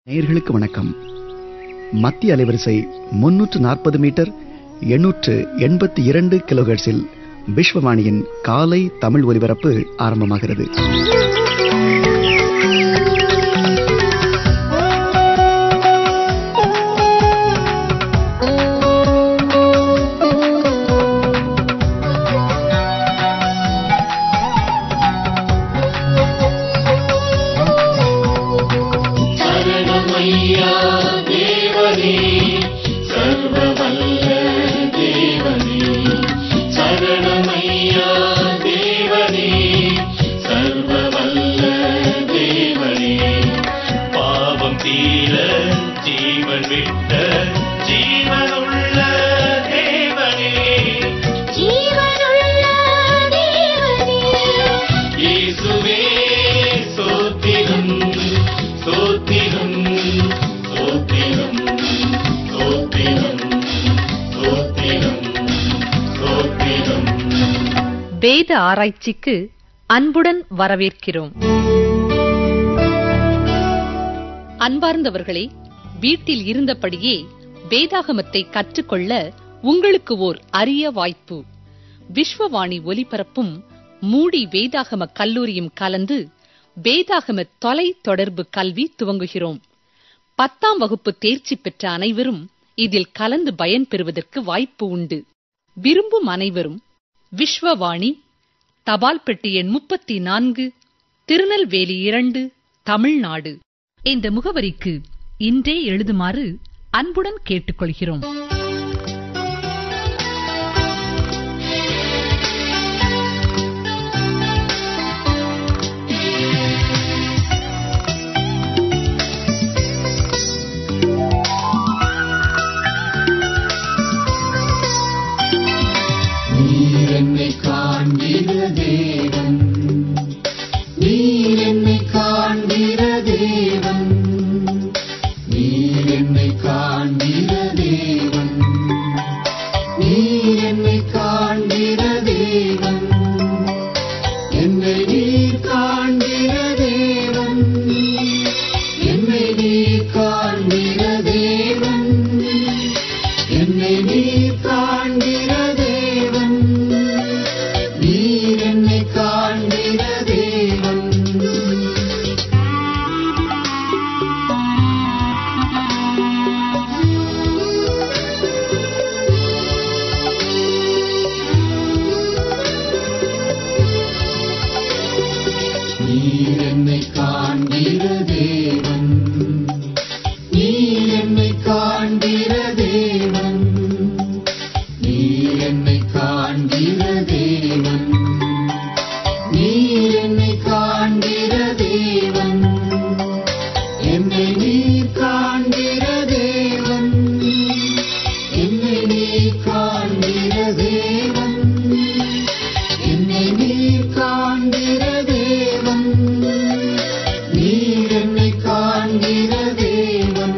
நேயர்களுக்கு வணக்கம் மத்திய அலைவரிசை முன்னூற்று நாற்பது மீட்டர் எண்ணூற்று எண்பத்தி இரண்டு கிலோஹெர்ட்ஸில் விஸ்வவாணியின் காலை தமிழ் ஒலிபரப்பு ஆரம்பமாகிறது சரணமையா தேவனே சர்வவல்ல தேவனே சரணமையா தேவனே சர்வவல்ல தேவனே பாவம் தீர ஜீவன் விட்ட ஜீவனுள்ள தேவனே ஜீவனுள்ள தேவனே இயேசுவே சோத்திரம் சோத்திரம் சோத்திரம் சோத்திரம் சோத்திரம் சோத்திரம் வேத ஆராய்ச்சிக்கு அன்புடன் வரவேற்கிறோம் அன்பார்ந்தவர்களே வீட்டில் இருந்தபடியே வேதாகமத்தை கற்றுக்கொள்ள உங்களுக்கு ஓர் அரிய வாய்ப்பு விஸ்வவாணி ஒலிபரப்பும் மூடி வேதாகம கல்லூரியும் கலந்து வேதாகம தொலை தொடர்பு கல்வி துவங்குகிறோம் பத்தாம் வகுப்பு தேர்ச்சி பெற்ற அனைவரும் இதில் கலந்து பயன்பெறுவதற்கு வாய்ப்பு உண்டு விரும்பும் அனைவரும் விஸ்வவாணி தபால் பெட்டி எண் முப்பத்தி நான்கு திருநெல்வேலி இரண்டு தமிழ்நாடு இந்த முகவரிக்கு இன்றே எழுதுமாறு அன்புடன் கேட்டுக்கொள்கிறோம் நீர் என்னை காண்கிற தேவன் நீர் என்னை காண்கிற தேவன் நீர் என்னை காண்கிற தேவன் நீர் என்னை காண்கிற தேவன் என்னை நீர் காண்கிற தேவன் என்னை நீர் காண்கிற தேவன் என்னை நீர் காண்கிற தேவன் நீர் என்னை காண்கிற தேவன் நீர் என்னை காண்கிற தேவன் நீர் என்னை காண்கிற தேவன் நீர் என்னை காண்கிற தேவன் நீர் என்னை காண்கிற தேவன் என்னை நீர் காண்கிற தேவன் என்னை நீர் காண்கிற தேவன் என்னை நீர் காண்கிற தேவன் நீர் என்னை காண்கிற தேவன்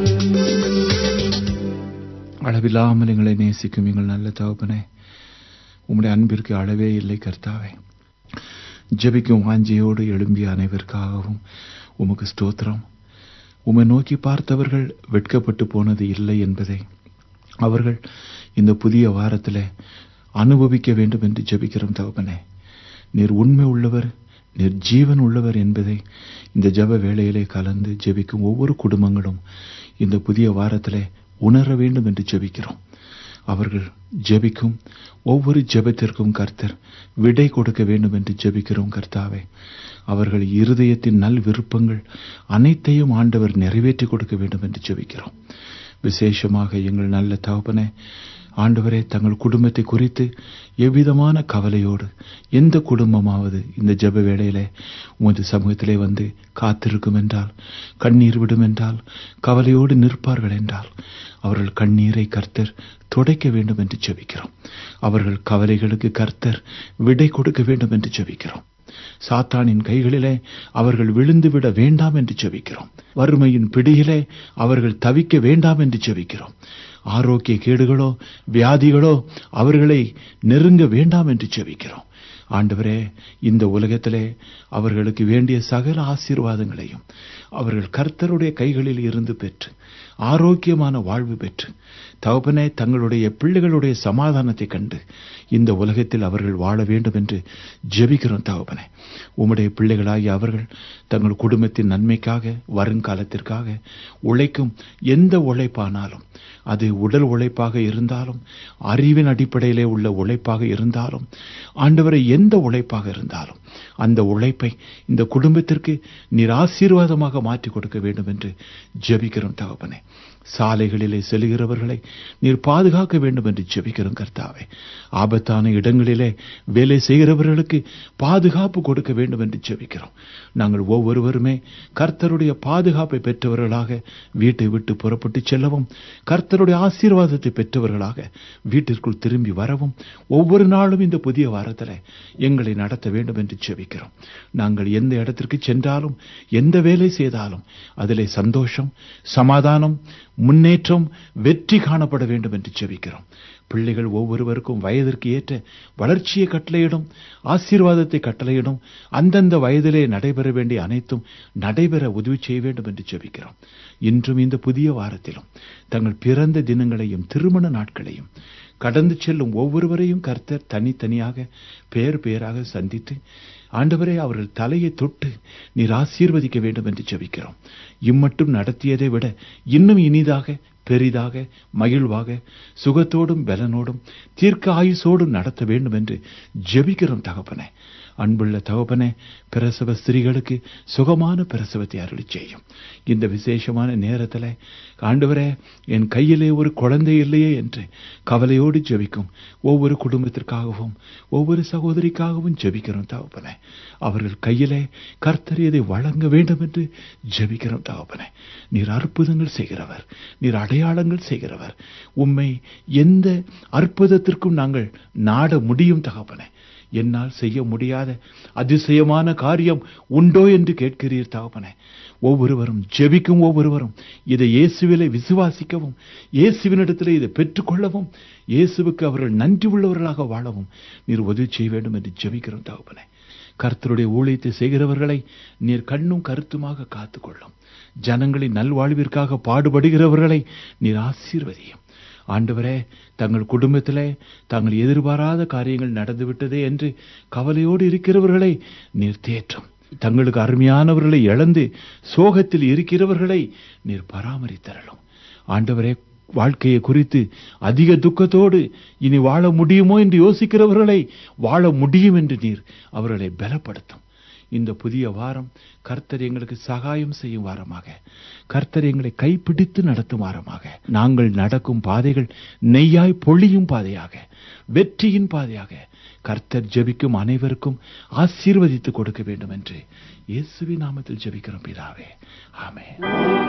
அளவில்லாமல் எங்களை நேசிக்கும் எங்கள் நல்ல தகப்பனே உம்முடைய அன்பிற்கு அளவே இல்லை கர்த்தாவே ஜெபிக்கும் வாஞ்சியோடு எழும்பிய அனைவருக்காகவும் உமக்கு ஸ்தோத்திரம் உம்மை நோக்கி பார்த்தவர்கள் வெட்கப்பட்டு போனது இல்லை என்பதை அவர்கள் இந்த புதிய வாரத்தில் அனுபவிக்க வேண்டும் என்று ஜெபிக்கிறோம் தகப்பனே நீர் உண்மை உள்ளவர் நீர் ஜீவன் உள்ளவர் என்பதை இந்த ஜெப வேளையிலே கலந்து ஜெபிக்கும் ஒவ்வொரு குடும்பங்களும் இந்த புதிய வாரத்திலே உணர வேண்டும் என்று ஜெபிக்கிறோம் அவர்கள் ஜெபிக்கும் ஒவ்வொரு ஜெபத்திற்கும் கர்த்தர் விடை கொடுக்க வேண்டும் என்று ஜெபிக்கிறோம் கர்த்தாவே அவர்கள் இருதயத்தின் நல் விருப்பங்கள் அனைத்தையும் ஆண்டவர் நிறைவேற்றி கொடுக்க வேண்டும் என்று ஜெபிக்கிறோம் விசேஷமாக எங்கள் நல்ல தகப்பனே ஆண்டவரே தங்கள் குடும்பத்தை குறித்து எவ்விதமான கவலையோடு எந்த குடும்பமாவது இந்த ஜெப வேளையிலே உமது சமூகத்திலே வந்து காத்திருக்கும் என்றால் கண்ணீர் விடும் என்றால் கவலையோடு நிற்பார்கள் என்றால் அவர்கள் கண்ணீரை கர்த்தர் துடைக்க வேண்டும் என்று ஜெபிக்கிறோம் அவர்கள் கவலைகளுக்கு கர்த்தர் விடை கொடுக்க வேண்டும் என்று ஜெபிக்கிறோம் சாத்தானின் கைகளிலே அவர்கள் விழுந்து விட வேண்டாம் என்று ஜெபிக்கிறோம் வறுமையின் பிடியிலே அவர்கள் தவிக்க வேண்டாம் என்று ஜெபிக்கிறோம் ஆரோக்கிய கேடுகளோ வியாதிகளோ அவர்களை நெருங்க வேண்டாம் என்று ஜெபிக்கிறோம் ஆண்டவரே இந்த உலகத்திலே அவர்களுக்கு வேண்டிய சகல ஆசீர்வாதங்களையும் அவர்கள் கர்த்தருடைய கைகளில் இருந்து பெற்று ஆரோக்கியமான வாழ்வு பெற்று தகப்பனே தங்களுடைய பிள்ளைகளுடைய சமாதானத்தை கண்டு இந்த உலகத்தில் அவர்கள் வாழ வேண்டும் என்று ஜெபிக்கிறோம் தகப்பனே உம்முடைய பிள்ளைகளாகி அவர்கள் தங்கள் குடும்பத்தின் நன்மைக்காக வருங்காலத்திற்காக உழைக்கும் எந்த உழைப்பானாலும் அது உடல் உழைப்பாக இருந்தாலும் அறிவின் அடிப்படையிலே உள்ள உழைப்பாக இருந்தாலும் ஆண்டவரை எந்த உழைப்பாக இருந்தாலும் அந்த உழைப்பை இந்த குடும்பத்திற்கு நீர் ஆசீர்வாதமாக மாற்றிக் கொடுக்க வேண்டும் என்று ஜெபிக்கிறோம் தகப்பனே சாலைகளிலே செல்கிறவர்களை நீர் பாதுகாக்க வேண்டும் என்று ஜெபிக்கிறோம் கர்த்தாவே ஆபத்தான இடங்களிலே வேலை செய்கிறவர்களுக்கு பாதுகாப்பு கொடுக்க வேண்டும் என்று ஜெபிக்கிறோம் நாங்கள் ஒவ்வொருவருமே கர்த்தருடைய பாதுகாப்பை பெற்றவர்களாக வீட்டை விட்டு புறப்பட்டு செல்லவும் கர்த்தருடைய ஆசீர்வாதத்தை பெற்றவர்களாக வீட்டிற்குள் திரும்பி வரவும் ஒவ்வொரு நாளும் இந்த புதிய வாரத்தில் எங்களை நடத்த வேண்டும் என்று ஜெபிக்கிறோம் நாங்கள் எந்த இடத்திற்கு சென்றாலும் எந்த வேலை செய்தாலும் அதிலே சந்தோஷம் சமாதானம் முன்னேற்றம் வெற்றி காணப்பட வேண்டும் என்று ஜெபிக்கிறோம் பிள்ளைகள் ஒவ்வொருவருக்கும் வயதிற்கு ஏற்ற வளர்ச்சியை கட்டளையிடும் ஆசீர்வாதத்தை கட்டளையிடும் அந்தந்த வயதிலே நடைபெற வேண்டிய அனைத்தும் நடைபெற உதவி செய்ய வேண்டும் என்று ஜெபிக்கிறோம் இன்றும் இந்த புதிய வாரத்திலும் தங்கள் பிறந்த தினங்களையும் திருமண நாட்களையும் கடந்து செல்லும் ஒவ்வொருவரையும் கர்த்தர் தனித்தனியாக பேர் பேராக சந்தித்து ஆண்டவரே அவர்கள் தலையை தொட்டு நீர் ஆசீர்வதிக்க வேண்டும் என்று ஜெபிக்கிறோம் இம்மட்டும் நடத்தியதை விட இன்னும் இனிதாக பெரிதாக மகிழ்வாக சுகத்தோடும் பலனோடும் தீர்க்க ஆயுசோடும் நடத்த வேண்டும் என்று ஜெபிக்கிறோம் தகப்பனே அன்புள்ள தகப்பனே பிரசவ ஸ்திரீகளுக்கு சுகமான பிரசவத்தை அருளி செய்யும் இந்த விசேஷமான நேரத்தில் ஆண்டவரே என் கையிலே ஒரு குழந்தை இல்லையே என்று கவலையோடு ஜெபிக்கும் ஒவ்வொரு குடும்பத்திற்காகவும் ஒவ்வொரு சகோதரிக்காகவும் ஜெபிக்கிறோம் தகப்பனே அவர்கள் கையிலே கர்த்தர் இதை வழங்க வேண்டும் என்று ஜெபிக்கிறோம் தகப்பனே நீர் அற்புதங்கள் செய்கிறவர் நீர் அடையாளங்கள் செய்கிறவர் உம்மை எந்த அற்புதத்திற்கும் நாங்கள் நாட முடியும் தகப்பனே என்னால் செய்ய முடியாத அதிசயமான காரியம் உண்டோ என்று கேட்கிறீர் தகப்பனே ஒவ்வொருவரும் ஜெபிக்கும் ஒவ்வொருவரும் இதை இயேசுவிலே விசுவாசிக்கவும் இயேசுவினிடத்திலே இதை பெற்றுக்கொள்ளவும் இயேசுவுக்கு அவர்கள் நன்றி உள்ளவர்களாக வாழவும் நீர் உதவி செய்ய வேண்டும் என்று ஜெபிக்கிறோம் தகப்பனே கர்த்தருடைய ஊழியத்தை செய்கிறவர்களை நீர் கண்ணும் கருத்துமாக காத்துக்கொள்ளும் ஜனங்களின் நல்வாழ்விற்காக பாடுபடுகிறவர்களை நீர் ஆசீர்வதியும் ஆண்டவரே தங்கள் குடும்பத்திலே தாங்கள் எதிர்பாராத காரியங்கள் நடந்துவிட்டதே என்று கவலையோடு இருக்கிறவர்களை நீர் தேற்றும் தங்களுக்கு அருமையானவர்களை இழந்து சோகத்தில் இருக்கிறவர்களை நீர் பராமரித்தரலும் ஆண்டவரே வாழ்க்கையை குறித்து அதிக துக்கத்தோடு இனி வாழ முடியுமோ என்று யோசிக்கிறவர்களை வாழ முடியும் என்று நீர் அவர்களை பலப்படுத்தும் இந்த புதிய வாரம் கர்த்தர் எங்களுக்கு சகாயம் செய்யும் வாரமாக கர்த்தர் எங்களை கைப்பிடித்து நடத்தும் வாரமாக நாங்கள் நடக்கும் பாதைகள் நெய்யாய் பொழியும் பாதையாக வெற்றியின் பாதையாக கர்த்தர் ஜெபிக்கும் அனைவருக்கும் ஆசீர்வதித்து கொடுக்க வேண்டும் என்று இயேசுவின் நாமத்தில் ஜெபிக்கிறோம் பிதாவே ஆமென்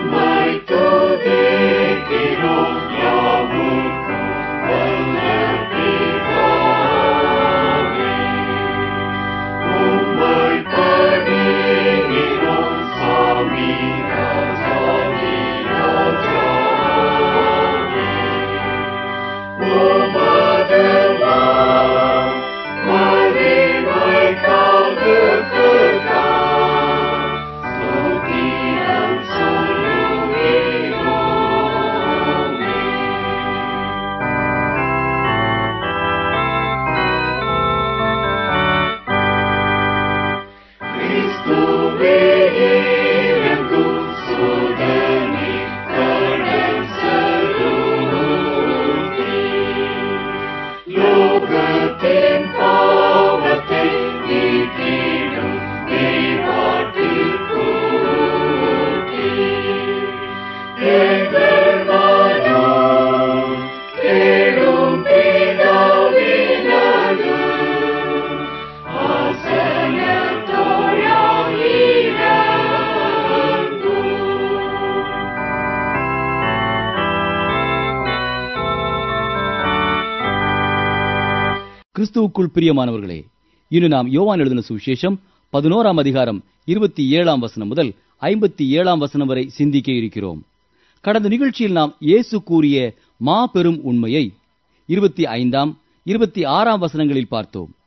கிறிஸ்துவுக்குள் பிரியமானவர்களே இன்று நாம் யோவான் எழுதின சுவிசேஷம் பதினோராம் அதிகாரம் இருபத்தி ஏழாம் வசனம் முதல் ஐம்பத்தி ஏழாம் வசனம் வரை சிந்திக்க இருக்கிறோம் கடந்த நிகழ்ச்சியில் நாம் இயேசு கூறிய மாபெரும் உண்மையை இருபத்தி ஐந்தாம் இருபத்தி ஆறாம் வசனங்களில் பார்த்தோம்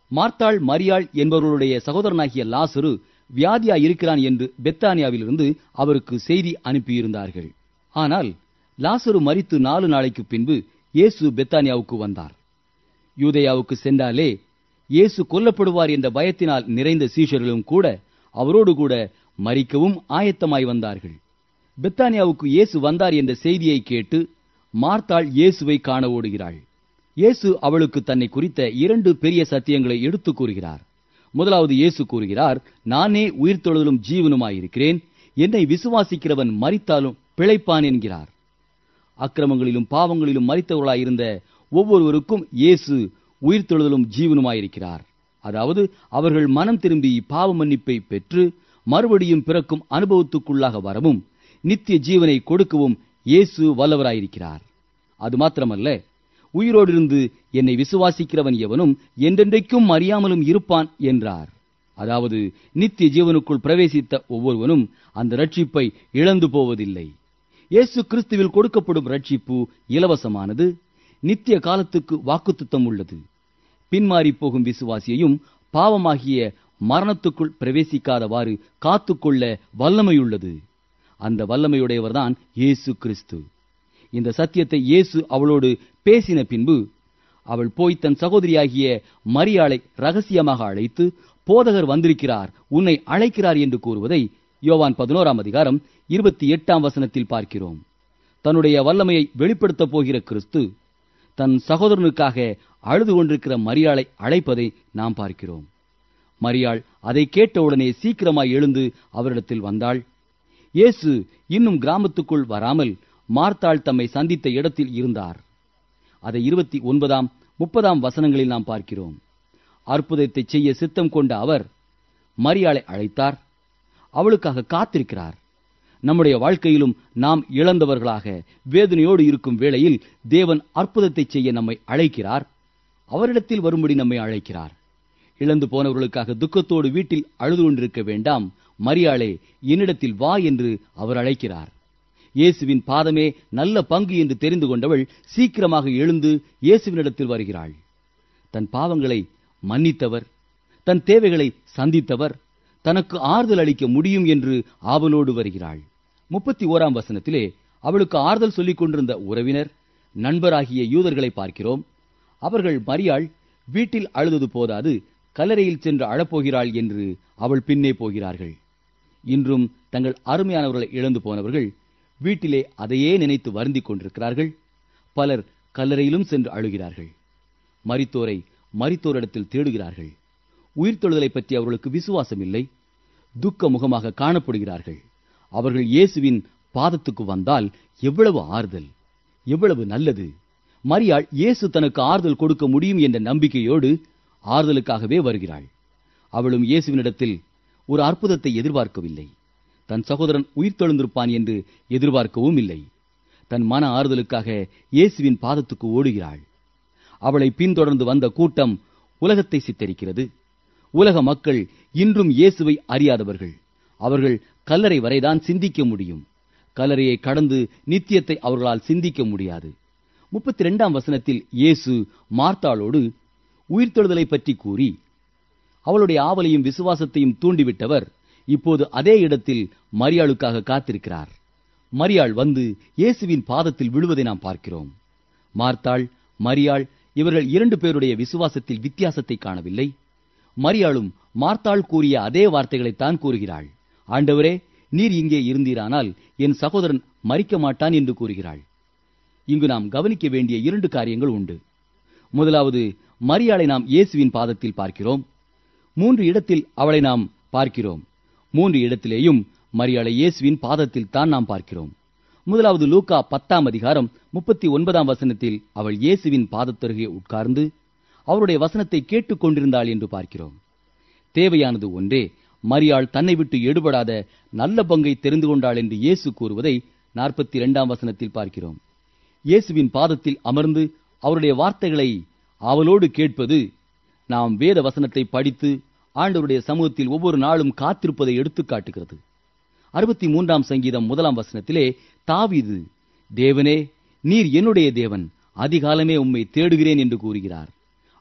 மார்த்தாள் மரியாள் என்பவர்களுடைய சகோதரனாகிய லாசரு வியாதியாய் இருக்கிறான் என்று பெத்தானியாவிலிருந்து அவருக்கு செய்தி அனுப்பியிருந்தார்கள் ஆனால் லாசரு மரித்து நாலு நாளைக்கு பின்பு இயேசு பெத்தானியாவுக்கு வந்தார் யூதேயாவுக்கு சென்றாலே இயேசு கொல்லப்படுவார் என்ற பயத்தினால் நிறைந்த சீஷர்களும் கூட அவரோடு கூட மரிக்கவும் ஆயத்தமாய் வந்தார்கள் பெத்தானியாவுக்கு இயேசு வந்தார் என்ற செய்தியை கேட்டு மார்த்தாள் இயேசுவை காண ஓடுகிறாள் இயேசு அவளுக்கு தன்னை குறித்த இரண்டு பெரிய சத்தியங்களை எடுத்துக் கூறுகிறார் முதலாவது இயேசு கூறுகிறார் நானே உயிர்த்தெழுதலும் ஜீவனுமாயிருக்கிறேன் என்னை விசுவாசிக்கிறவன் மரித்தாலும் பிழைப்பான் என்கிறார் அக்கிரமங்களிலும் பாவங்களிலும் மரித்தவர்களாயிருந்த ஒவ்வொருவருக்கும் இயேசு உயிர்த்தெழுதலும் ஜீவனுமாயிருக்கிறார் அதாவது அவர்கள் மனம் திரும்பி பாவ மன்னிப்பை பெற்று மறுபடியும் பிறக்கும் அனுபவத்துக்குள்ளாக வரவும் நித்திய ஜீவனை கொடுக்கவும் இயேசு வல்லவராயிருக்கிறார் அது மாத்திரமல்ல உயிரோடிருந்து என்னை விசுவாசிக்கிறவன் எவனும் என்றென்றைக்கும் அறியாமலும் இருப்பான் என்றார் அதாவது நித்திய ஜீவனுக்குள் பிரவேசித்த ஒவ்வொருவனும் அந்த ரட்சிப்பை இழந்து போவதில்லை இயேசு கிறிஸ்துவில் கொடுக்கப்படும் ரட்சிப்பு இலவசமானது நித்திய காலத்துக்கு வாக்குத்தத்தம் உள்ளது பின்மாறி போகும் விசுவாசியையும் பாவமாகிய மரணத்துக்குள் பிரவேசிக்காதவாறு காத்துக்கொள்ள வல்லமையுள்ளது அந்த வல்லமையுடையவர்தான் இயேசு கிறிஸ்து இந்த சத்தியத்தை இயேசு அவளோடு பேசின பின்பு அவள் போய் தன் சகோதரியாகிய மரியாளை ரகசியமாக அழைத்து போதகர் வந்திருக்கிறார் உன்னை அழைக்கிறார் என்று கூறுவதை யோவான் பதினோராம் அதிகாரம் இருபத்தி எட்டாம் வசனத்தில் பார்க்கிறோம் தன்னுடைய வல்லமையை வெளிப்படுத்தப் போகிற கிறிஸ்து தன் சகோதரனுக்காக அழுது கொண்டிருக்கிற மரியாளை அழைப்பதை நாம் பார்க்கிறோம் மரியாள் அதை கேட்டவுடனே சீக்கிரமாய் எழுந்து அவரிடத்தில் வந்தாள் இயேசு இன்னும் கிராமத்துக்குள் வராமல் மார்த்தாள் தம்மை சந்தித்த இடத்தில் இருந்தார் அதை இருபத்தி ஒன்பதாம் முப்பதாம் வசனங்களில் நாம் பார்க்கிறோம் அற்புதத்தை செய்ய சித்தம் கொண்ட அவர் மரியாளை அழைத்தார் அவளுக்காக காத்திருக்கிறார் நம்முடைய வாழ்க்கையிலும் நாம் இழந்தவர்களாக வேதனையோடு இருக்கும் வேளையில் தேவன் அற்புதத்தை செய்ய நம்மை அழைக்கிறார் அவரிடத்தில் வரும்படி நம்மை அழைக்கிறார் இழந்து போனவர்களுக்காக துக்கத்தோடு வீட்டில் அழுது கொண்டிருக்க வேண்டாம் மரியாளே என்னிடத்தில் வா என்று அவர் அழைக்கிறார் இயேசுவின் பாதமே நல்ல பங்கு என்று தெரிந்து கொண்டவள் சீக்கிரமாக எழுந்து இயேசுவினிடத்தில் வருகிறாள் தன் பாவங்களை மன்னித்தவர் தன் தேவைகளை சந்தித்தவர் தனக்கு ஆறுதல் அளிக்க முடியும் என்று ஆவலோடு வருகிறாள் முப்பத்தி ஓராம் வசனத்திலே அவளுக்கு ஆறுதல் சொல்லிக் கொண்டிருந்த உறவினர் நண்பராகிய யூதர்களை பார்க்கிறோம் அவர்கள் மரியாள் வீட்டில் அழுதது போதாது கல்லறையில் சென்று அழப்போகிறாள் என்று அவள் பின்னே போகிறார்கள் இன்றும் தங்கள் அருமையானவர்களை இழந்து போனவர்கள் வீட்டிலே அதையே நினைத்து வருந்திக் கொண்டிருக்கிறார்கள் பலர் கல்லறையிலும் சென்று அழுகிறார்கள் மரித்தோரை மரித்தோரிடத்தில் தேடுகிறார்கள் உயிர்த்தெழுதலை பற்றி அவர்களுக்கு விசுவாசம் இல்லை துக்க முகமாக காணப்படுகிறார்கள் அவர்கள் இயேசுவின் பாதத்துக்கு வந்தால் எவ்வளவு ஆறுதல் எவ்வளவு நல்லது மரியாள் இயேசு தனக்கு ஆறுதல் கொடுக்க முடியும் என்ற நம்பிக்கையோடு ஆறுதலுக்காகவே வருகிறாள் அவளும் இயேசுவினிடத்தில் ஒரு அற்புதத்தை எதிர்பார்க்கவில்லை தன் சகோதரன் உயிர்த்தெழுந்திருப்பான் என்று எதிர்பார்க்கவும் இல்லை தன் மன ஆறுதலுக்காக இயேசுவின் பாதத்துக்கு ஓடுகிறாள் அவளை பின்தொடர்ந்து வந்த கூட்டம் உலகத்தை சித்தரிக்கிறது உலக மக்கள் இன்றும் இயேசுவை அறியாதவர்கள் அவர்கள் கல்லறை வரைதான் சிந்திக்க முடியும் கல்லறையை கடந்து நித்தியத்தை அவர்களால் சிந்திக்க முடியாது முப்பத்தி இரண்டாம் வசனத்தில் இயேசு மார்த்தாளோடு உயிர்த்தெழுதலை பற்றி கூறி அவளுடைய ஆவலையும் விசுவாசத்தையும் தூண்டிவிட்டவர் இப்போது அதே இடத்தில் மரியாளுக்காக காத்திருக்கிறார் மரியாள் வந்து இயேசுவின் பாதத்தில் விழுவதை நாம் பார்க்கிறோம் மார்த்தாள் மரியாள் இவர்கள் இரண்டு பேருடைய விசுவாசத்தில் வித்தியாசத்தை காணவில்லை மரியாளும் மார்த்தாள் கூறிய அதே வார்த்தைகளைத்தான் கூறுகிறாள் ஆண்டவரே நீர் இங்கே இருந்தீரானால் என் சகோதரன் மறிக்க மாட்டான் என்று கூறுகிறாள் இங்கு நாம் கவனிக்க வேண்டிய இரண்டு காரியங்கள் உண்டு முதலாவது மரியாளை நாம் இயேசுவின் பாதத்தில் பார்க்கிறோம் மூன்று இடத்தில் அவளை நாம் பார்க்கிறோம் மூன்று இடத்திலேயும் மரியாளை இயேசுவின் பாதத்தில் தான் நாம் பார்க்கிறோம் முதலாவது லூக்கா பத்தாம் அதிகாரம் முப்பத்தி ஒன்பதாம் வசனத்தில் அவள் இயேசுவின் பாதத்தருகே உட்கார்ந்து அவருடைய வசனத்தை கேட்டுக் கொண்டிருந்தாள் என்று பார்க்கிறோம் தேவையானது ஒன்றே மரியாள் தன்னை விட்டு எடுபடாத நல்ல பங்கை தெரிந்து கொண்டாள் என்று இயேசு கூறுவதை நாற்பத்தி இரண்டாம் வசனத்தில் பார்க்கிறோம் இயேசுவின் பாதத்தில் அமர்ந்து அவருடைய வார்த்தைகளை அவளோடு கேட்பது நாம் வேத வசனத்தை படித்து ஆண்டவருடைய சமூகத்தில் ஒவ்வொரு நாளும் காத்திருப்பதை எடுத்துக் காட்டுகிறது அறுபத்தி மூன்றாம் சங்கீதம் முதலாம் வசனத்திலே தாவீது தேவனே நீர் என்னுடைய தேவன் அதிகாலமே உம்மை தேடுகிறேன் என்று கூறுகிறார்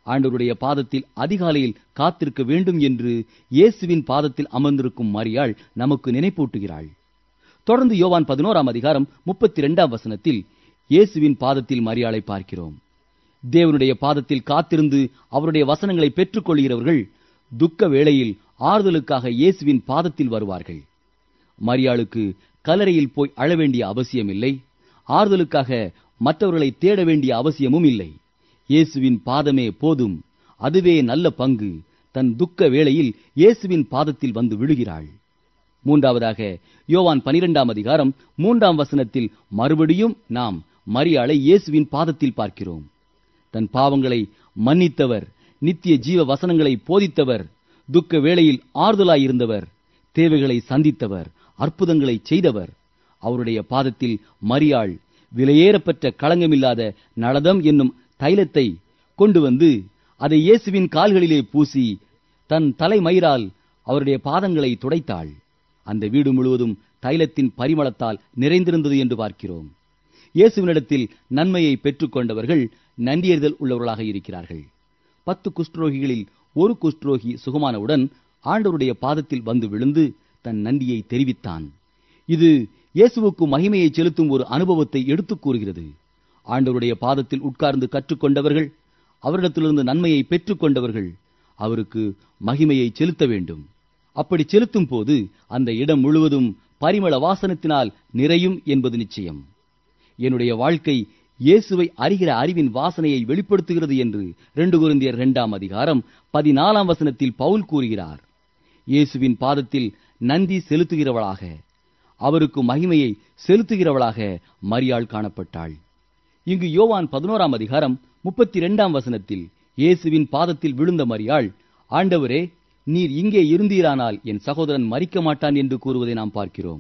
ஆண்டவருடைய பாதத்தில் அதிகாலையில் காத்திருக்க வேண்டும் என்று இயேசுவின் பாதத்தில் அமர்ந்திருக்கும் மரியாள் நமக்கு நினைப்பூட்டுகிறாள் தொடர்ந்து யோவான் பதினோராம் அதிகாரம் முப்பத்தி இரண்டாம் வசனத்தில் இயேசுவின் பாதத்தில் மரியாளை பார்க்கிறோம் தேவனுடைய பாதத்தில் காத்திருந்து அவருடைய வசனங்களை பெற்றுக் கொள்கிறவர்கள் துக்க வேளையில் ஆறுதலுக்காக இயேசுவின் பாதத்தில் வருவார்கள் மரியாளுக்கு கல்லறையில் போய் அழ வேண்டிய அவசியமில்லை ஆறுதலுக்காக மற்றவர்களை தேட வேண்டிய அவசியமும் இல்லை இயேசுவின் பாதமே போதும் அதுவே நல்ல பங்கு தன் துக்க வேளையில் இயேசுவின் பாதத்தில் வந்து விழுகிறாள் மூன்றாவதாக யோவான் பனிரெண்டாம் அதிகாரம் மூன்றாம் வசனத்தில் மறுபடியும் நாம் மரியாளை இயேசுவின் பாதத்தில் பார்க்கிறோம் தன் பாவங்களை மன்னித்தவர் நித்திய ஜீவ வசனங்களை போதித்தவர் துக்க வேளையில் ஆறுதலாயிருந்தவர் தேவைகளை சந்தித்தவர் அற்புதங்களை செய்தவர் அவருடைய பாதத்தில் மரியாள் விலையேறப்பெற்ற களங்கமில்லாத நளதம் என்னும் தைலத்தை கொண்டு வந்து அதை இயேசுவின் கால்களிலே பூசி தன் தலைமயிரால் அவருடைய பாதங்களை துடைத்தாள் அந்த வீடு முழுவதும் தைலத்தின் பரிமளத்தால் நிறைந்திருந்தது என்று பார்க்கிறோம் இயேசுவினிடத்தில் நன்மையை பெற்றுக்கொண்டவர்கள் நன்றியறிதல் உள்ளவர்களாக இருக்கிறார்கள் பத்து குஷ்டரோகிகளில் ஒரு குஷ்டரோகி சுகமானவுடன் ஆண்டவருடைய பாதத்தில் வந்து விழுந்து தன் நன்றியை தெரிவித்தான் இது இயேசுவுக்கு மகிமையை செலுத்தும் ஒரு அனுபவத்தை எடுத்துக் கூறுகிறது ஆண்டவருடைய பாதத்தில் உட்கார்ந்து கற்றுக்கொண்டவர்கள் அவரிடத்திலிருந்து நன்மையை பெற்றுக்கொண்டவர்கள் அவருக்கு மகிமையை செலுத்த வேண்டும் அப்படி செலுத்தும் போது அந்த இடம் முழுவதும் பரிமள வாசனத்தினால் நிறையும் என்பது நிச்சயம் என்னுடைய வாழ்க்கை இயேசுவை அறிகிற அறிவின் வாசனையை வெளிப்படுத்துகிறது என்று ரெண்டு குருந்தியர் இரண்டாம் அதிகாரம் பதினாலாம் வசனத்தில் பவுல் கூறுகிறார் இயேசுவின் பாதத்தில் நன்றி செலுத்துகிறவளாக அவருக்கு மகிமையை செலுத்துகிறவளாக மரியாள் காணப்பட்டாள் இங்கு யோவான் பதினோராம் அதிகாரம் முப்பத்தி இரண்டாம் வசனத்தில் இயேசுவின் பாதத்தில் விழுந்த மரியாள் ஆண்டவரே நீர் இங்கே இருந்தீரானால் என் சகோதரன் மறிக்க மாட்டான் என்று கூறுவதை நாம் பார்க்கிறோம்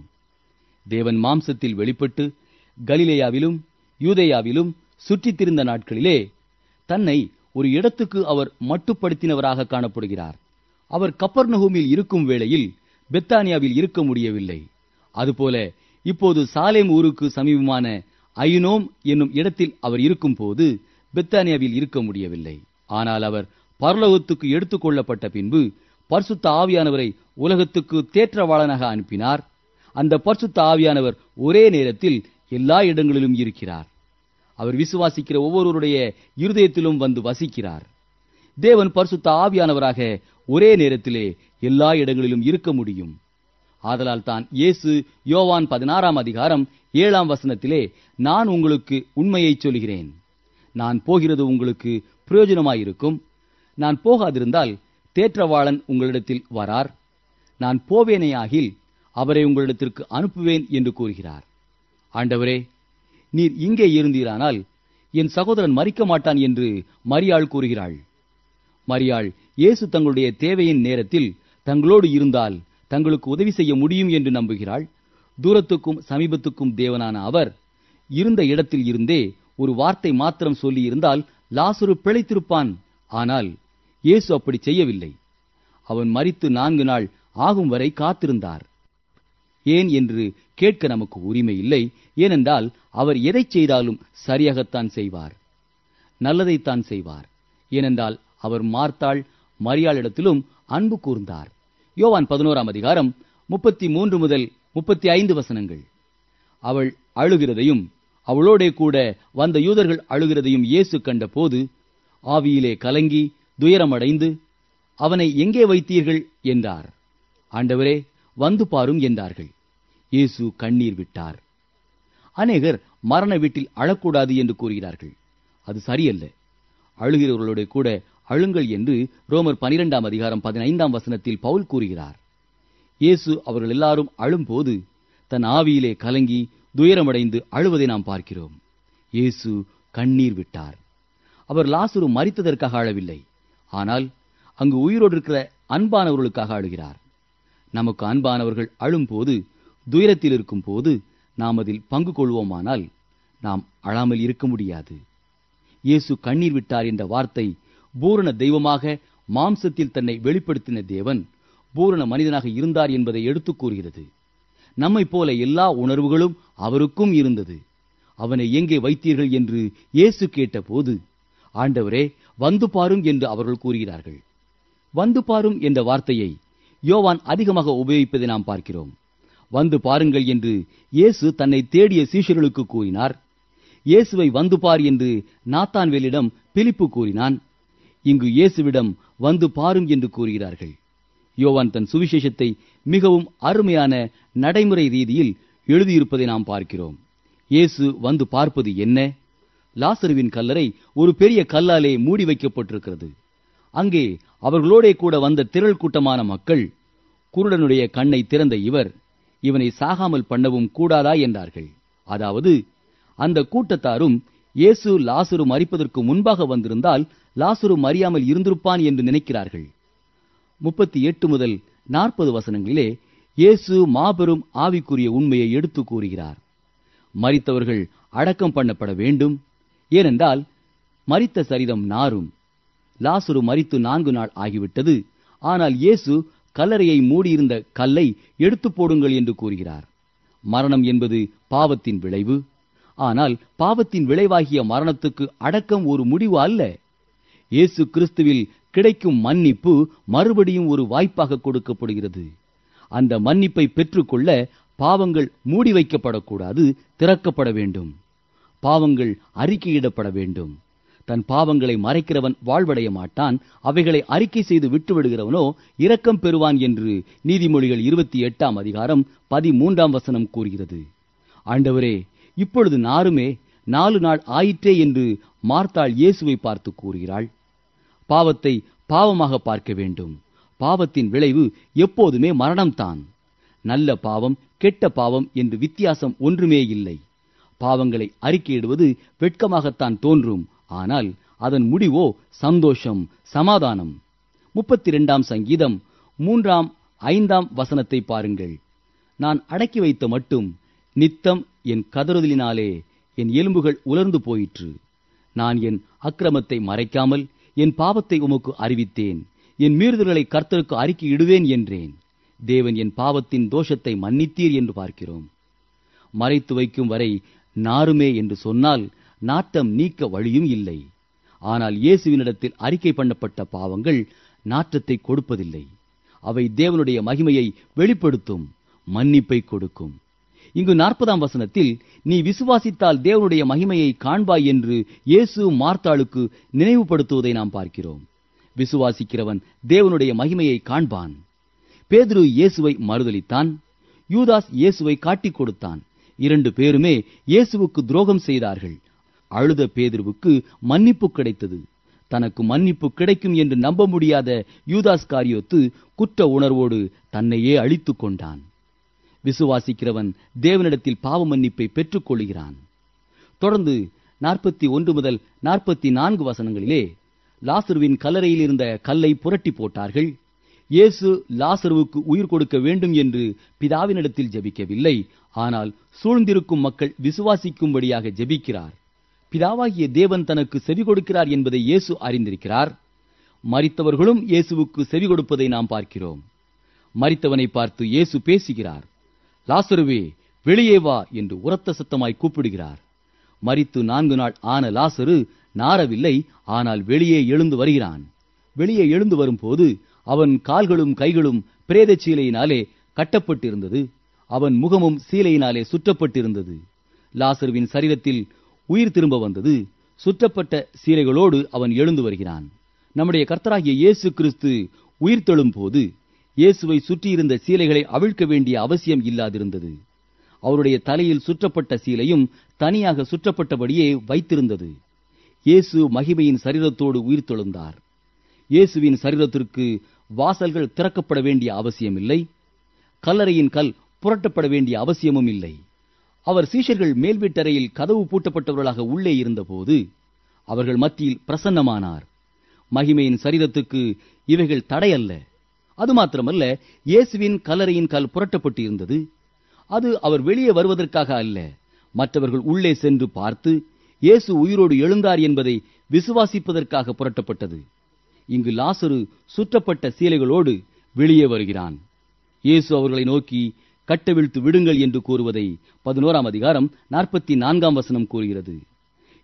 தேவன் மாம்சத்தில் வெளிப்பட்டு கலிலேயாவிலும் யூதேயாவிலும் சுற்றித் திரிந்த நாட்களிலே தன்னை ஒரு இடத்துக்கு அவர் மட்டுப்படுத்தினவராக காணப்படுகிறார் அவர் கப்பர்நகூமில் இருக்கும் வேளையில் பெத்தானியாவில் இருக்க முடியவில்லை அதுபோல இப்போது சாலேம் ஊருக்கு சமீபமான ஐனோம் என்னும் இடத்தில் அவர் இருக்கும்போது பெத்தானியாவில் இருக்க முடியவில்லை ஆனால் அவர் பரலோகத்துக்கு எடுத்துக் கொள்ளப்பட்ட பின்பு பரிசுத்த ஆவியானவரை உலகத்துக்கு தேற்றவாளனாக அனுப்பினார் அந்த பரிசுத்த ஆவியானவர் ஒரே நேரத்தில் எல்லா இடங்களிலும் இருக்கிறார் அவர் விசுவாசிக்கிற ஒவ்வொருவருடைய இருதயத்திலும் வந்து வசிக்கிறார் தேவன் பரிசுத்த ஆவியானவராக ஒரே நேரத்திலே எல்லா இடங்களிலும் இருக்க முடியும் ஆதலால் தான் இயேசு யோவான் பதினாறாம் அதிகாரம் ஏழாம் வசனத்திலே நான் உங்களுக்கு உண்மையை சொல்கிறேன் நான் போகிறது உங்களுக்கு பிரயோஜனமாயிருக்கும் நான் போகாதிருந்தால் தேற்றவாளன் உங்களிடத்தில் வரார் நான் போவேனேயாகில் அவரை உங்களிடத்திற்கு அனுப்புவேன் என்று கூறுகிறார் ஆண்டவரே நீர் இங்கே இருந்தீரானால் என் சகோதரன் மறிக்க மாட்டான் என்று மரியாள் கூறுகிறாள் மரியாள் இயேசு தங்களுடைய தேவையின் நேரத்தில் தங்களோடு இருந்தால் தங்களுக்கு உதவி செய்ய முடியும் என்று நம்புகிறாள் தூரத்துக்கும் சமீபத்துக்கும் தேவனான அவர் இருந்த இடத்தில் இருந்தே ஒரு வார்த்தை மாத்திரம் சொல்லி இருந்தால் லாசுரு பிழைத்திருப்பான் ஆனால் இயேசு அப்படி செய்யவில்லை அவன் மரித்து நான்கு நாள் ஆகும் வரை காத்திருந்தார் ஏன் என்று கேட்க நமக்கு உரிமை இல்லை ஏனென்றால் அவர் எதை செய்தாலும் சரியாகத்தான் செய்வார் நல்லதைத்தான் செய்வார் ஏனென்றால் அவர் மார்த்தாள் மரியாளிடத்திலும் அன்பு கூர்ந்தார் யோவான் பதினோராம் அதிகாரம் முப்பத்தி மூன்று முதல் முப்பத்தி ஐந்து வசனங்கள் அவள் அழுகிறதையும் அவளோடே கூட வந்த யூதர்கள் அழுகிறதையும் இயேசு கண்டபோது ஆவியிலே கலங்கி துயரமடைந்து அவனை எங்கே வைத்தீர்கள் என்றார் ஆண்டவரே வந்து பாரும் என்றார்கள் இயேசு கண்ணீர் விட்டார் அநேகர் மரண வீட்டில் அழக்கூடாது என்று கூறுகிறார்கள் அது சரியல்ல அழுகிறவர்களோட கூட அழுங்கள் என்று ரோமர் பனிரெண்டாம் அதிகாரம் பதினைந்தாம் வசனத்தில் பவுல் கூறுகிறார் இயேசு அவர்கள் எல்லாரும் அழும்போது தன் ஆவியிலே கலங்கி துயரமடைந்து அழுவதை நாம் பார்க்கிறோம் இயேசு கண்ணீர் விட்டார் அவர் லாசுரு மரித்ததற்காக அழவில்லை ஆனால் அங்கு உயிரோடு இருக்கிற அன்பானவர்களுக்காக அழுகிறார் நமக்கு அன்பானவர்கள் அழும்போது துயரத்தில் இருக்கும் போது நாம் அதில் பங்கு கொள்வோமானால் நாம் அழாமல் இருக்க முடியாது இயேசு கண்ணீர் விட்டார் என்ற வார்த்தை பூரண தெய்வமாக மாம்சத்தில் தன்னை வெளிப்படுத்தின தேவன் பூரண மனிதனாக இருந்தார் என்பதை எடுத்துக் கூறுகிறது நம்மைப் போல எல்லா உணர்வுகளும் அவருக்கும் இருந்தது அவனை எங்கே வைத்தீர்கள் என்று இயேசு கேட்டபோது ஆண்டவரே வந்து பாரும் என்று அவர்கள் கூறுகிறார்கள் வந்து பாரும் என்ற வார்த்தையை யோவான் அதிகமாக உபயோகிப்பதை நாம் பார்க்கிறோம் வந்து பாருங்கள் என்று இயேசு தன்னை தேடிய சீஷர்களுக்கு கூறினார் இயேசுவை வந்து பார் என்று நாத்தான்வேலிடம் பிலிப்பு கூறினான் இங்கு இயேசுவிடம் வந்து பாரும் என்று கூறுகிறார்கள் யோவான் தன் சுவிசேஷத்தை மிகவும் அருமையான நடைமுறை ரீதியில் எழுதியிருப்பதை நாம் பார்க்கிறோம் இயேசு வந்து பார்ப்பது என்ன லாசருவின் கல்லறை ஒரு பெரிய கல்லாலே மூடி வைக்கப்பட்டிருக்கிறது அங்கே அவர்களோடே கூட வந்த திரள் கூட்டமான மக்கள் குருடனுடைய கண்ணை திறந்த இவர் இவனை சாகாமல் பண்ணவும் கூடாதா என்றார்கள் அதாவது அந்த கூட்டத்தாரும் இயேசு லாசரு மறிப்பதற்கு முன்பாக வந்திருந்தால் லாசரு மறியாமல் இருந்திருப்பான் என்று நினைக்கிறார்கள் முப்பத்தி எட்டு முதல் நாற்பது வசனங்களிலே இயேசு மாபெரும் ஆவிக்குரிய உண்மையை எடுத்து கூறுகிறார் மரித்தவர்கள் அடக்கம் பண்ணப்பட வேண்டும் ஏனென்றால் மரித்த சரிதம் நாரும் லாசுரு மரித்து நான்கு நாள் ஆகிவிட்டது ஆனால் இயேசு கல்லறையை மூடியிருந்த கல்லை எடுத்து போடுங்கள் என்று கூறுகிறார் மரணம் என்பது பாவத்தின் விளைவு ஆனால் பாவத்தின் விளைவாகிய மரணத்துக்கு அடக்கம் ஒரு முடிவு அல்ல இயேசு கிறிஸ்துவில் கிடைக்கும் மன்னிப்பு மறுபடியும் ஒரு வாய்ப்பாக கொடுக்கப்படுகிறது அந்த மன்னிப்பை பெற்றுக்கொள்ள பாவங்கள் மூடி வைக்கப்படக்கூடாது திறக்கப்பட வேண்டும் பாவங்கள் அறிக்கையிடப்பட வேண்டும் தன் பாவங்களை மறைக்கிறவன் வாழ்வடைய மாட்டான் அவைகளை அறிக்கை செய்து விட்டுவிடுகிறவனோ இரக்கம் பெறுவான் என்று நீதிமொழிகள் இருபத்தி எட்டாம் அதிகாரம் பதிமூன்றாம் வசனம் கூறுகிறது ஆண்டவரே இப்பொழுது நாருமே நாலு நாள் ஆயிற்றே என்று மார்த்தாள் இயேசுவை பார்த்து கூறுகிறாள் பாவத்தை பாவமாக பார்க்க வேண்டும் பாவத்தின் விளைவு எப்போதுமே மரணம்தான் நல்ல பாவம் கெட்ட பாவம் என்று வித்தியாசம் ஒன்றுமே இல்லை பாவங்களை அறிக்கையிடுவது வெட்கமாகத்தான் தோன்றும் ஆனால் அதன் முடிவோ சந்தோஷம் சமாதானம் முப்பத்தி இரண்டாம் சங்கீதம் மூன்றாம் ஐந்தாம் வசனத்தை பாருங்கள் நான் அடக்கி வைத்த மட்டும் நித்தம் என் கதறுதலினாலே என் எலும்புகள் உலர்ந்து போயிற்று நான் என் அக்கிரமத்தை மறைக்காமல் என் பாவத்தை உமக்கு அறிவித்தேன் என் மீறுதல்களை கர்த்தருக்கு அறிக்கையிடுவேன் என்றேன் தேவன் என் பாவத்தின் தோஷத்தை மன்னித்தீர் என்று பார்க்கிறோம் மறைத்து வைக்கும் வரை நாருமே என்று சொன்னால் நாட்டம் நீக்க வழியும் இல்லை ஆனால் இயேசுவினிடத்தில் அறிக்கை பண்ணப்பட்ட பாவங்கள் நாற்றத்தை கொடுப்பதில்லை அவை தேவனுடைய மகிமையை வெளிப்படுத்தும் மன்னிப்பை கொடுக்கும் இங்கு நாற்பதாம் வசனத்தில் நீ விசுவாசித்தால் தேவனுடைய மகிமையை காண்பாய் என்று இயேசு மார்த்தாளுக்கு நினைவுபடுத்துவதை நாம் பார்க்கிறோம் விசுவாசிக்கிறவன் தேவனுடைய மகிமையை காண்பான் பேதுரு இயேசுவை மறுதலித்தான் யூதாஸ் இயேசுவை காட்டிக் கொடுத்தான் இரண்டு பேருமே இயேசுவுக்கு துரோகம் செய்தார்கள் அழுத பேதுருவுக்கு மன்னிப்பு கிடைத்தது தனக்கு மன்னிப்பு கிடைக்கும் என்று நம்ப முடியாத யூதாஸ் காரியோத்து குற்ற உணர்வோடு தன்னையே அழித்துக் கொண்டான் விசுவாசிக்கிறவன் தேவனிடத்தில் பாவ மன்னிப்பை பெற்றுக் கொள்கிறான் தொடர்ந்து நாற்பத்தி ஒன்று முதல் நாற்பத்தி நான்கு வசனங்களிலே லாசருவின் கல்லறையில் இருந்த கல்லை புரட்டி போட்டார்கள் இயேசு லாசருவுக்கு உயிர் கொடுக்க வேண்டும் என்று பிதாவினிடத்தில் ஜெபிக்கவில்லை ஆனால் சூழ்ந்திருக்கும் மக்கள் விசுவாசிக்கும்படியாக ஜெபிக்கிறார் பிதாவாகிய தேவன் தனக்கு செவி கொடுக்கிறார் என்பதை இயேசு அறிந்திருக்கிறார் மரித்தவர்களும் இயேசுவுக்கு செவி கொடுப்பதை நாம் பார்க்கிறோம் மரித்தவனை பார்த்து இயேசு பேசுகிறார் லாசருவே வெளியே வா என்று உரத்த சத்தமாய் கூப்பிடுகிறார் மரித்து நான்கு நாள் ஆன லாசரு நாரவில்லை ஆனால் வெளியே எழுந்து வருகிறான் வெளியே எழுந்து வரும்போது அவன் கால்களும் கைகளும் பிரேத சீலையினாலே கட்டப்பட்டிருந்தது அவன் முகமும் சீலையினாலே சுற்றப்பட்டிருந்தது லாசருவின் சரீரத்தில் உயிர் திரும்ப வந்தது சுற்றப்பட்ட சீலைகளோடு அவன் எழுந்து வருகிறான் நம்முடைய கர்த்தராகிய இயேசு கிறிஸ்து உயிர்த்தெழும் போது இயேசுவை சுற்றியிருந்த சீலைகளை அவிழ்க்க வேண்டிய அவசியம் இல்லாதிருந்தது அவருடைய தலையில் சுற்றப்பட்ட சீலையும் தனியாக சுற்றப்பட்டபடியே வைத்திருந்தது இயேசு மகிமையின் சரீரத்தோடு உயிர்த்தெழுந்தார் இயேசுவின் சரீரத்திற்கு வாசல்கள் திறக்கப்பட வேண்டிய அவசியமில்லை கல்லறையின் கல் புரட்டப்பட வேண்டிய அவசியமும் இல்லை அவர் சீஷர்கள் மேல் வீட்டறையில் கதவு பூட்டப்பட்டவர்களாக உள்ளே இருந்தபோது அவர்கள் மத்தியில் பிரசன்னமானார் மகிமையின் சரீரத்துக்கு இவைகள் தடையல்ல அது மாத்திரமல்ல இயேசுவின் கல்லறையின் கல் புரட்டப்பட்டு இருந்தது அது அவர் வெளியே வருவதற்காக அல்ல மற்றவர்கள் உள்ளே சென்று பார்த்து இயேசு உயிரோடு எழுந்தார் என்பதை விசுவாசிப்பதற்காக புரட்டப்பட்டது இங்கு லாசரு சுற்றப்பட்ட சீலைகளோடு வெளியே வருகிறான் இயேசு அவர்களை நோக்கி கட்டவிழ்த்து விடுங்கள் என்று கூறுவதை பதினோராம் அதிகாரம் நாற்பத்தி நான்காம் வசனம் கூறுகிறது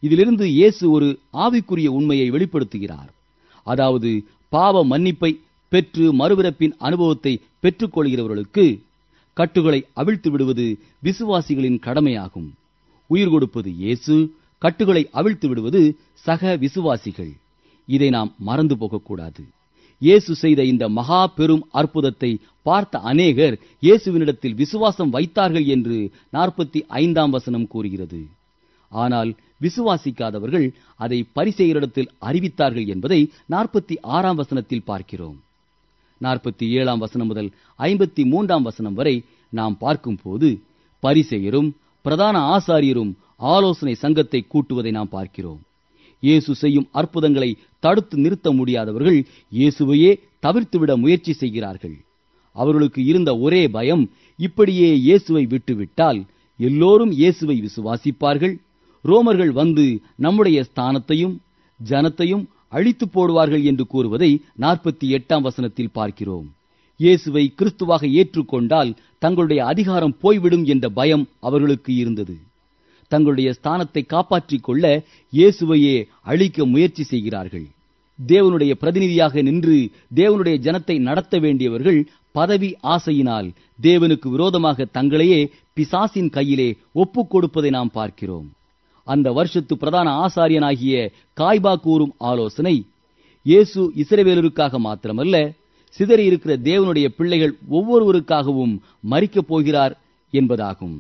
இதிலிருந்து இயேசு ஒரு ஆவிக்குரிய உண்மையை வெளிப்படுத்துகிறார் அதாவது பாவ மன்னிப்பை பெற்று மறுபிறப்பின் அனுபவத்தை பெற்றுக்கொள்கிறவர்களுக்கு கட்டுகளை அவிழ்த்து விடுவது விசுவாசிகளின் கடமையாகும் உயிர் கொடுப்பது இயேசு கட்டுகளை அவிழ்த்து விடுவது சக விசுவாசிகள் இதை நாம் மறந்து போகக்கூடாது இயேசு செய்த இந்த மகா பெரும் அற்புதத்தை பார்த்த அநேகர் இயேசுவினிடத்தில் விசுவாசம் வைத்தார்கள் என்று நாற்பத்தி ஐந்தாம் வசனம் கூறுகிறது ஆனால் விசுவாசிக்காதவர்கள் அதை பரிசெயரிடத்தில் அறிவித்தார்கள் என்பதை நாற்பத்தி ஆறாம் வசனத்தில் பார்க்கிறோம் நாற்பத்தி ஏழாம் வசனம் முதல் ஐம்பத்தி மூன்றாம் வசனம் வரை நாம் பார்க்கும்போது பரிசெயரும் பிரதான ஆசாரியரும் ஆலோசனை சங்கத்தை கூட்டுவதை நாம் பார்க்கிறோம் இயேசு செய்யும் அற்புதங்களை தடுத்து நிறுத்த முடியாதவர்கள் இயேசுவையே தவிர்த்துவிட முயற்சி செய்கிறார்கள் அவர்களுக்கு இருந்த ஒரே பயம் இப்படியே இயேசுவை விட்டுவிட்டால் எல்லோரும் இயேசுவை விசுவாசிப்பார்கள் ரோமர்கள் வந்து நம்முடைய ஸ்தானத்தையும் ஜனத்தையும் அழித்து போடுவார்கள் என்று கூறுவதை நாற்பத்தி எட்டாம் வசனத்தில் பார்க்கிறோம் இயேசுவை கிறிஸ்துவாக ஏற்றுக்கொண்டால் தங்களுடைய அதிகாரம் போய்விடும் என்ற பயம் அவர்களுக்கு இருந்தது தங்களுடைய ஸ்தானத்தை காப்பாற்றிக் கொள்ள இயேசுவையே அழிக்க முயற்சி செய்கிறார்கள் தேவனுடைய பிரதிநிதியாக நின்று தேவனுடைய ஜனத்தை நடத்த வேண்டியவர்கள் பதவி ஆசையினால் தேவனுக்கு விரோதமாக தங்களையே பிசாசின் கையிலே ஒப்புக் கொடுப்பதை நாம் பார்க்கிறோம் அந்த வருஷத்து பிரதான ஆசாரியனாகிய காய்பா கூறும் ஆலோசனை இயேசு இஸ்ரவேலருக்காக மாத்திரமல்ல சிதறி இருக்கிற தேவனுடைய பிள்ளைகள் ஒவ்வொருவருக்காகவும் மறிக்கப் போகிறார் என்பதாகும்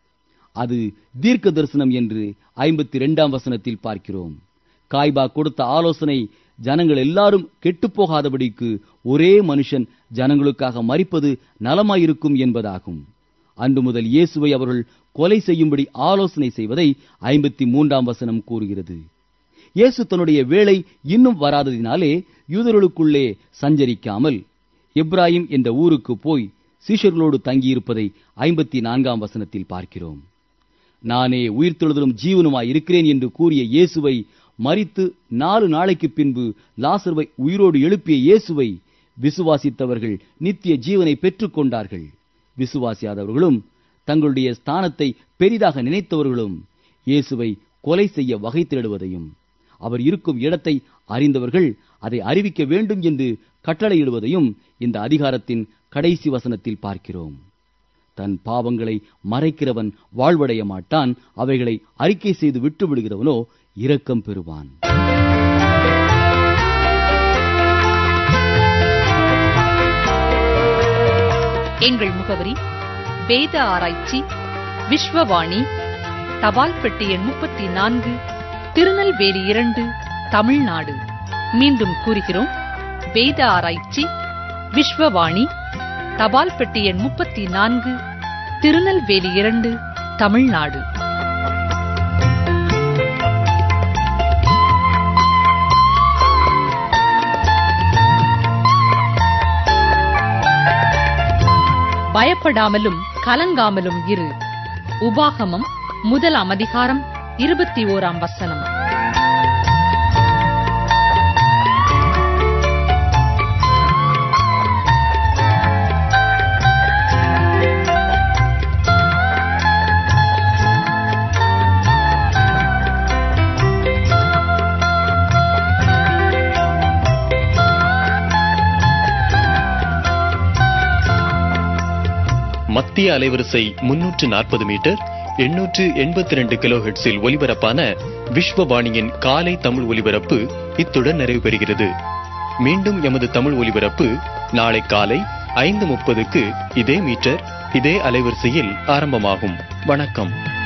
அது தீர்க்க தரிசனம் என்று ஐம்பத்தி இரண்டாம் வசனத்தில் பார்க்கிறோம் காய்பா கொடுத்த ஆலோசனை ஜனங்கள் எல்லாரும் கெட்டுப்போகாதபடிக்கு ஒரே மனுஷன் ஜனங்களுக்காக மறிப்பது நலமாயிருக்கும் என்பதாகும் அன்று முதல் இயேசுவை அவர்கள் கொலை செய்யும்படி ஆலோசனை செய்வதை ஐம்பத்தி மூன்றாம் வசனம் கூறுகிறது இயேசு தன்னுடைய வேலை இன்னும் வராததினாலே யூதர்களுக்குள்ளே சஞ்சரிக்காமல் எப்ராயிம் என்ற ஊருக்கு போய் சீஷர்களோடு தங்கியிருப்பதை ஐம்பத்தி நான்காம் வசனத்தில் பார்க்கிறோம் நானே உயிர்த்தெழுதலும் ஜீவனுமாய் இருக்கிறேன் என்று கூறிய இயேசுவை மரித்து நாலு நாளைக்கு பின்பு லாசர்வை உயிரோடு எழுப்பிய இயேசுவை விசுவாசித்தவர்கள் நித்திய ஜீவனை பெற்றுக் கொண்டார்கள் விசுவாசியாதவர்களும் தங்களுடைய ஸ்தானத்தை பெரிதாக நினைத்தவர்களும் இயேசுவை கொலை செய்ய வகை தேடுவதையும் அவர் இருக்கும் இடத்தை அறிந்தவர்கள் அதை அறிவிக்க வேண்டும் என்று கட்டளையிடுவதையும் இந்த அதிகாரத்தின் கடைசி வசனத்தில் பார்க்கிறோம் தன் பாவங்களை மறைக்கிறவன் வாழ்வடைய மாட்டான் அவைகளை அறிக்கை செய்து விட்டு விடுகிறவனோ இரக்கம் பெறுவான் எங்கள் முகவரி வேத ஆராய்ச்சி விஸ்வவாணி தபால் பெட்டி எண் முப்பத்தி நான்கு திருநெல்வேலி இரண்டு தமிழ்நாடு மீண்டும் கூறுகிறோம் வேத ஆராய்ச்சி விஸ்வவாணி தபால் பெட்டி எண் முப்பத்தி நான்கு திருநெல்வேலி இரண்டு தமிழ்நாடு பயப்படாமலும் கலங்காமலும் இரு உபாகமம் முதலாம் அதிகாரம் இருபத்தி ஓராம் வசனம் மத்திய அலைவரிசை முன்னூற்று நாற்பது மீட்டர் எண்ணூற்று எண்பத்தி ரெண்டு கிலோ ஹெட்ஸில் ஒலிபரப்பான விஸ்வவாணியின் காலை தமிழ் ஒலிபரப்பு இத்துடன் நிறைவு பெறுகிறது மீண்டும் எமது தமிழ் ஒலிபரப்பு நாளை காலை ஐந்து முப்பதுக்கு இதே மீட்டர் இதே அலைவரிசையில் ஆரம்பமாகும் வணக்கம்